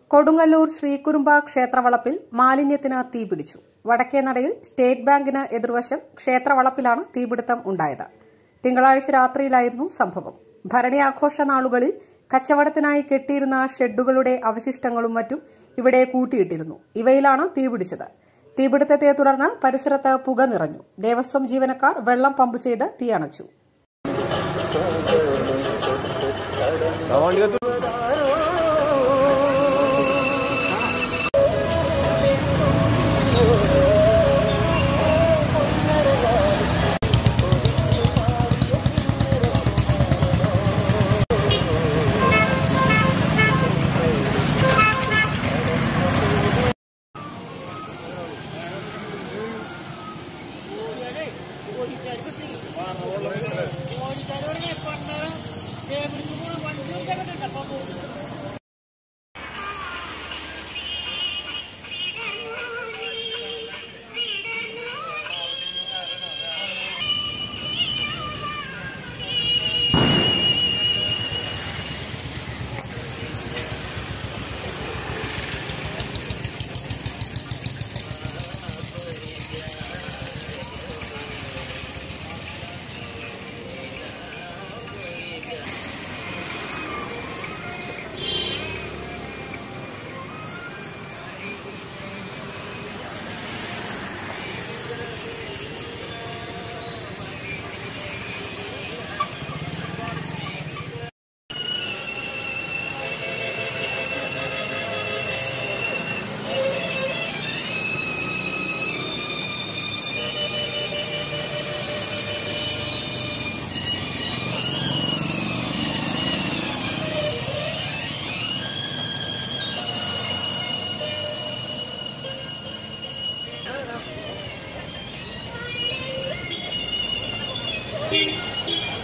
കൊടുങ്ങല്ലൂർ ശ്രീകുരുമ്പ ക്ഷേത്രവളപ്പിൽ മാലിന്യത്തിന് തീപിടിച്ചു വടക്കേനടയിൽ സ്റ്റേറ്റ് ബാങ്കിന് എതിർവശം ക്ഷേത്രവളപ്പിലാണ് തീപിടുത്തം ഉണ്ടായത് തിങ്കളാഴ്ച രാത്രിയിലായിരുന്നു സംഭവം ഭരണി ആഘോഷ നാളുകളിൽ കച്ചവടത്തിനായി കെട്ടിയിരുന്ന ഷെഡുകളുടെ അവശിഷ്ടങ്ങളും മറ്റും ഇവിടെ കൂട്ടിയിട്ടിരുന്നു ഇവയിലാണ് തീപിടിച്ചത് തീപിടുത്തത്തെ തുടർന്ന് പരിസരത്ത് പുക നിറഞ്ഞു ദേവസ്വം ജീവനക്കാർ വെള്ളം പമ്പ് ചെയ്ത് തീയണച്ചു Thank you.